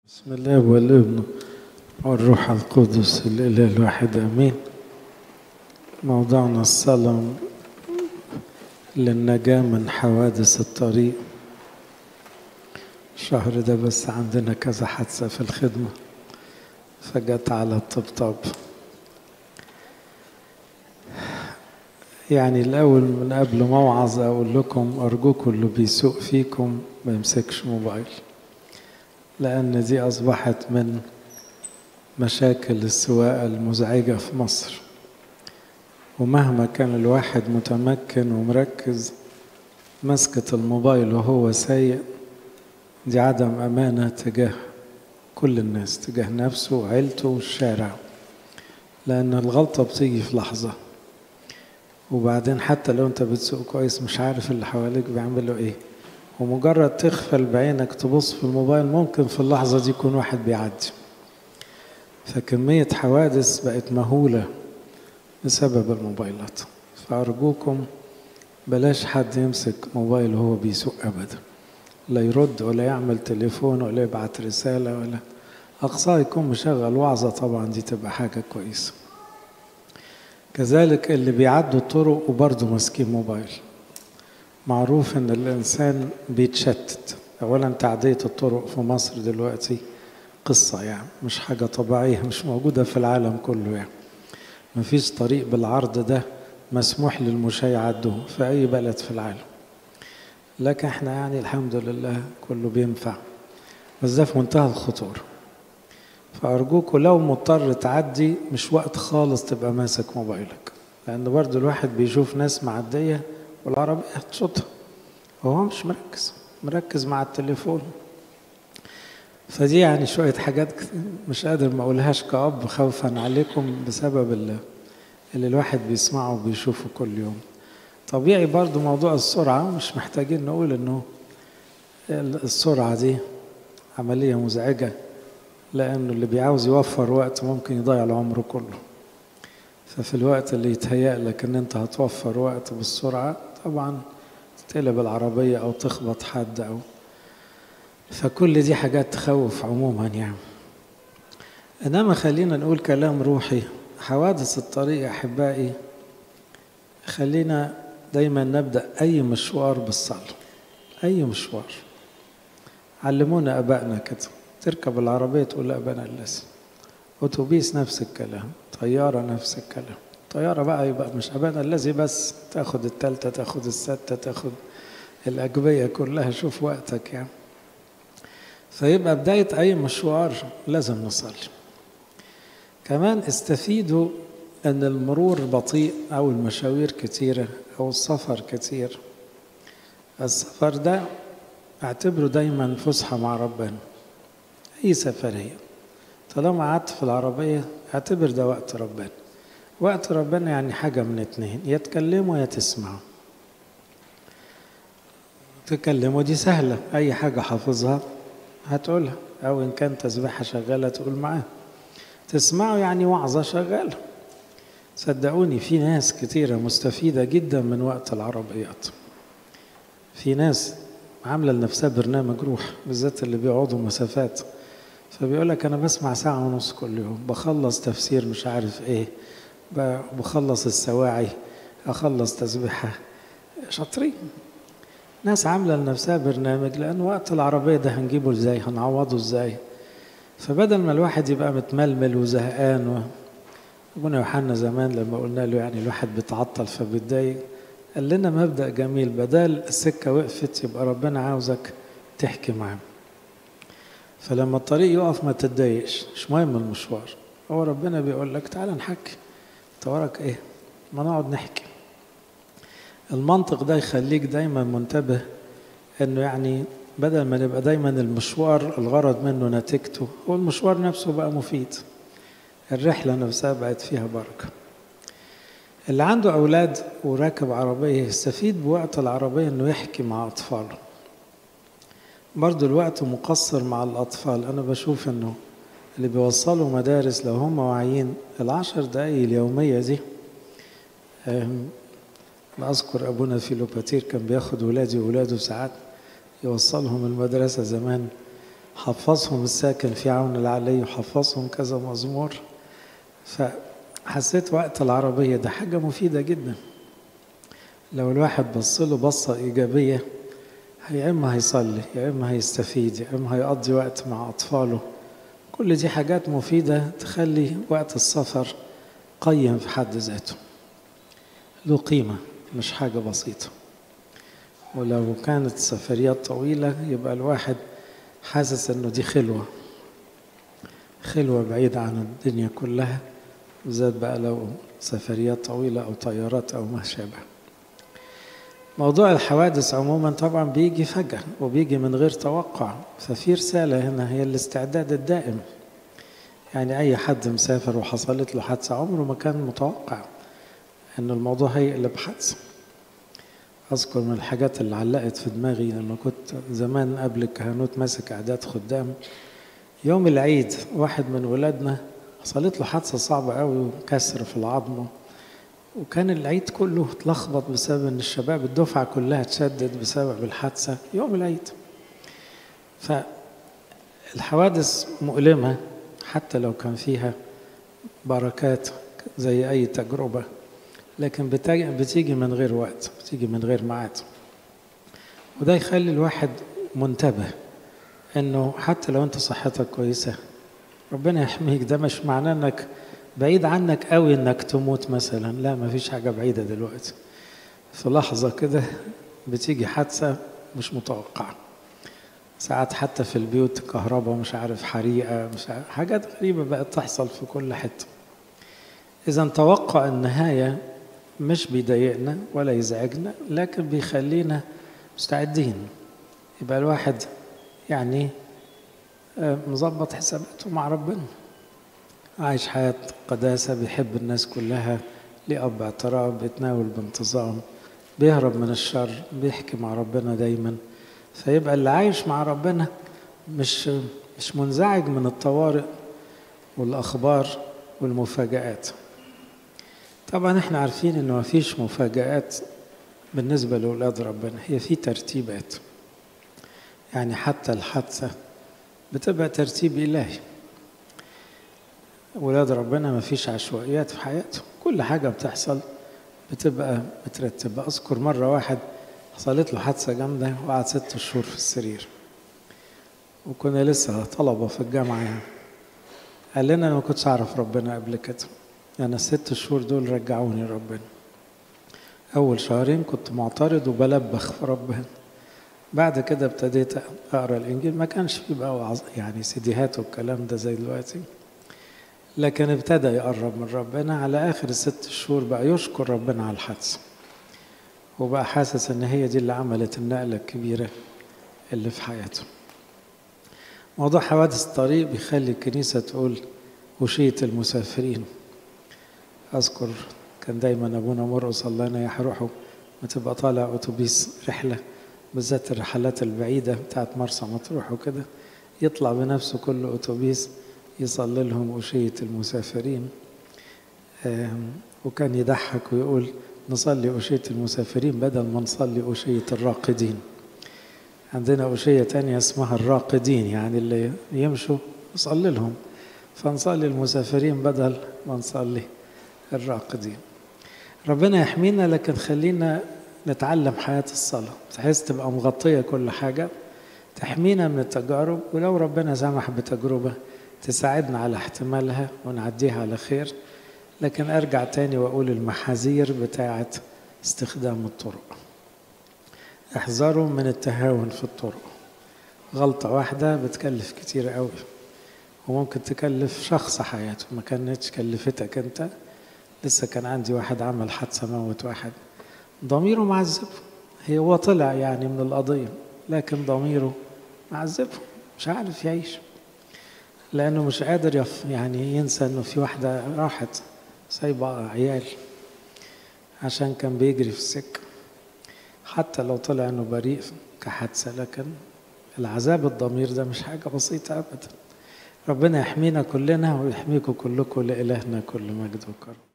بسم الله والابن والروح القدس الإله الواحد أمين موضوعنا الصلاة للنجاة من حوادث الطريق الشهر ده بس عندنا كذا حادثة في الخدمة فجت على الطبطاب يعني الأول من قبل موعظة أقول لكم أرجوكم اللي بيسوق فيكم ما يمسكش موبايل لأن دي أصبحت من مشاكل السواقة المزعجة في مصر ومهما كان الواحد متمكن ومركز مسكة الموبايل وهو سايق دي عدم أمانة تجاه كل الناس تجاه نفسه وعيلته والشارع لأن الغلطة بتيجي في لحظة وبعدين حتى لو انت بتسوق كويس مش عارف اللي حواليك بيعملوا ايه ومجرد تغفل بعينك تبص في الموبايل ممكن في اللحظة دي يكون واحد بيعدي فكمية حوادث بقت مهولة بسبب الموبايلات فأرجوكم بلاش حد يمسك موبايل وهو بيسوق أبدا لا يرد ولا يعمل تليفون ولا يبعت رسالة ولا أقصاه يكون مشغل وعظة طبعا دي تبقى حاجة كويسة كذلك اللي بيعدوا الطرق وبرضه ماسكين موبايل معروف ان الانسان بيتشتت اولا تعدية الطرق في مصر دلوقتي قصة يعني مش حاجة طبيعية مش موجودة في العالم كله يعني مفيش طريق بالعرض ده مسموح للمشاة يعدوه في أي بلد في العالم لكن احنا يعني الحمد لله كله بينفع بس ده في منتهى الخطورة فأرجوكوا لو مضطر تعدي مش وقت خالص تبقى ماسك موبايلك لأن برضو الواحد بيشوف ناس معدية والعربية هتشوطها وهو مش مركز مركز مع التليفون فدي يعني شوية حاجات مش قادر ما أقولهاش كأب خوفا عليكم بسبب اللي, اللي الواحد بيسمعه وبيشوفه كل يوم طبيعي برضو موضوع السرعة مش محتاجين نقول إنه السرعة دي عملية مزعجة لأنه اللي بيعاوز يوفر وقت ممكن يضيع العمر كله ففي الوقت اللي يتهيأ لك ان انت هتوفر وقت بالسرعة طبعا تقلب العربية او تخبط حد او فكل دي حاجات تخوف عموما يعني انما خلينا نقول كلام روحي حوادث الطريق يا احبائي خلينا دايما نبدأ اي مشوار بالصلاة اي مشوار علمونا ابائنا كده تركب العربية تقول أبانا الذي أتوبيس نفس الكلام طيارة نفس الكلام طيارة بقى يبقى مش أبانا الذي بس تاخد التالتة تاخد الستة تاخد الأجبية كلها شوف وقتك يعني فيبقى بداية أي مشوار لازم نصلي كمان استفيدوا أن المرور بطيء أو المشاوير كتيرة أو السفر كتير السفر ده اعتبره دايما فسحة مع ربنا أي سفرية طالما قعدت في العربية اعتبر ده وقت ربنا وقت ربنا يعني حاجة من اتنين يا تكلموا يا تسمعوا تكلموا دي سهلة أي حاجة حافظها هتقولها أو إن كان تسبيحة شغالة تقول معاه تسمعوا يعني وعظة شغالة صدقوني في ناس كتيرة مستفيدة جدا من وقت العربيات في ناس عاملة لنفسها برنامج روح بالذات اللي بيقعدوا مسافات فبيقول لك انا بسمع ساعه ونص كل يوم بخلص تفسير مش عارف ايه بخلص السواعي اخلص تسبيحه شاطرين ناس عامله لنفسها برنامج لان وقت العربيه ده هنجيبه ازاي هنعوضه ازاي فبدل ما الواحد يبقى متململ وزهقان و... ابونا يوحنا زمان لما قلنا له يعني الواحد بيتعطل فبيتضايق قال لنا مبدا جميل بدل السكه وقفت يبقى ربنا عاوزك تحكي معاه فلما الطريق يقف ما تتضايقش مش مهم المشوار هو ربنا بيقول لك تعالى نحكي انت وراك ايه ما نقعد نحكي المنطق ده يخليك دايما منتبه انه يعني بدل ما نبقى دايما المشوار الغرض منه نتيجته هو المشوار نفسه بقى مفيد الرحله نفسها بقت فيها بركه اللي عنده اولاد وراكب عربيه يستفيد بوقت العربيه انه يحكي مع اطفاله برضو الوقت مقصر مع الأطفال أنا بشوف أنه اللي بيوصلوا مدارس لو هم واعيين العشر دقايق اليومية دي أنا أذكر أبونا فيلوباتير كان بياخد ولادي وولاده ساعات يوصلهم المدرسة زمان حفظهم الساكن في عون العلي وحفظهم كذا مزمور فحسيت وقت العربية ده حاجة مفيدة جدا لو الواحد بص له بصة إيجابية يا إما هيصلي يا إما هيستفيد يا إما هيقضي وقت مع أطفاله كل دي حاجات مفيدة تخلي وقت السفر قيم في حد ذاته له قيمة مش حاجة بسيطة ولو كانت سفريات طويلة يبقى الواحد حاسس انه دي خلوة خلوة بعيدة عن الدنيا كلها بالذات بقى لو سفريات طويلة أو طيارات أو ما شابه موضوع الحوادث عموما طبعا بيجي فجأة وبيجي من غير توقع ففي رسالة هنا هي الاستعداد الدائم يعني أي حد مسافر وحصلت له حادثة عمره ما كان متوقع إن الموضوع هيقلب حادثة أذكر من الحاجات اللي علقت في دماغي لما كنت زمان قبل الكهنوت ماسك إعداد خدام يوم العيد واحد من ولادنا حصلت له حادثة صعبة قوي وكسر في العظمة وكان العيد كله اتلخبط بسبب ان الشباب الدفعة كلها اتشدد بسبب الحادثة يوم العيد فالحوادث مؤلمة حتى لو كان فيها بركات زي أي تجربة لكن بتيجي من غير وقت بتيجي من غير ميعاد وده يخلي الواحد منتبه انه حتى لو انت صحتك كويسة ربنا يحميك ده مش معناه انك بعيد عنك قوي انك تموت مثلا لا ما فيش حاجة بعيدة دلوقتي في لحظة كده بتيجي حادثة مش متوقعة ساعات حتى في البيوت كهرباء مش عارف حريقة مش عارف حاجات غريبة بقت تحصل في كل حتة إذا توقع النهاية مش بيضايقنا ولا يزعجنا لكن بيخلينا مستعدين يبقى الواحد يعني مظبط حساباته مع ربنا عايش حياة قداسة بيحب الناس كلها ليه أب اعتراف بيتناول بانتظام بيهرب من الشر بيحكي مع ربنا دايما فيبقى اللي عايش مع ربنا مش مش منزعج من الطوارئ والأخبار والمفاجآت طبعا احنا عارفين انه ما فيش مفاجآت بالنسبة لأولاد ربنا هي في ترتيبات يعني حتى الحادثة بتبقى ترتيب إلهي ولاد ربنا ما فيش عشوائيات في حياتهم كل حاجة بتحصل بتبقى مترتبة أذكر مرة واحد حصلت له حادثة جامدة وقعد ست شهور في السرير وكنا لسه طلبة في الجامعة يعني قال لنا أنا ما كنتش أعرف ربنا قبل كده أنا الست شهور دول رجعوني ربنا أول شهرين كنت معترض وبلبخ في ربنا بعد كده ابتديت أقرأ الإنجيل ما كانش فيه بقى يعني سيديهات والكلام ده زي دلوقتي لكن ابتدى يقرب من ربنا على آخر الست شهور بقى يشكر ربنا على الحادثة وبقى حاسس إن هي دي اللي عملت النقلة الكبيرة اللي في حياته موضوع حوادث الطريق بيخلي الكنيسة تقول وشية المسافرين أذكر كان دايما أبونا مرقص الله ينيح روحه ما تبقى طالع أتوبيس رحلة بالذات الرحلات البعيدة بتاعت مرسى مطروح وكده يطلع بنفسه كل أتوبيس يصلي لهم أشية المسافرين وكان يضحك ويقول نصلي أشية المسافرين بدل ما نصلي أشية الراقدين عندنا أشية تانية اسمها الراقدين يعني اللي يمشوا نصلي لهم فنصلي المسافرين بدل ما نصلي الراقدين ربنا يحمينا لكن خلينا نتعلم حياة الصلاة بحيث تبقى مغطية كل حاجة تحمينا من التجارب ولو ربنا سمح بتجربة تساعدنا على احتمالها ونعديها على خير لكن ارجع تاني واقول المحاذير بتاعه استخدام الطرق احذروا من التهاون في الطرق غلطة واحدة بتكلف كتير قوي وممكن تكلف شخص حياته ما كانتش كلفتك انت لسه كان عندي واحد عمل حادثة موت واحد ضميره معذبه هي هو طلع يعني من القضية لكن ضميره معذبه مش عارف يعيش لأنه مش قادر يف يعني ينسى إنه في واحدة راحت سايبة عيال عشان كان بيجري في السكة حتى لو طلع إنه بريء كحادثة لكن العذاب الضمير ده مش حاجة بسيطة أبدا ربنا يحمينا كلنا ويحميكم كلكم لإلهنا كل مجد وكرم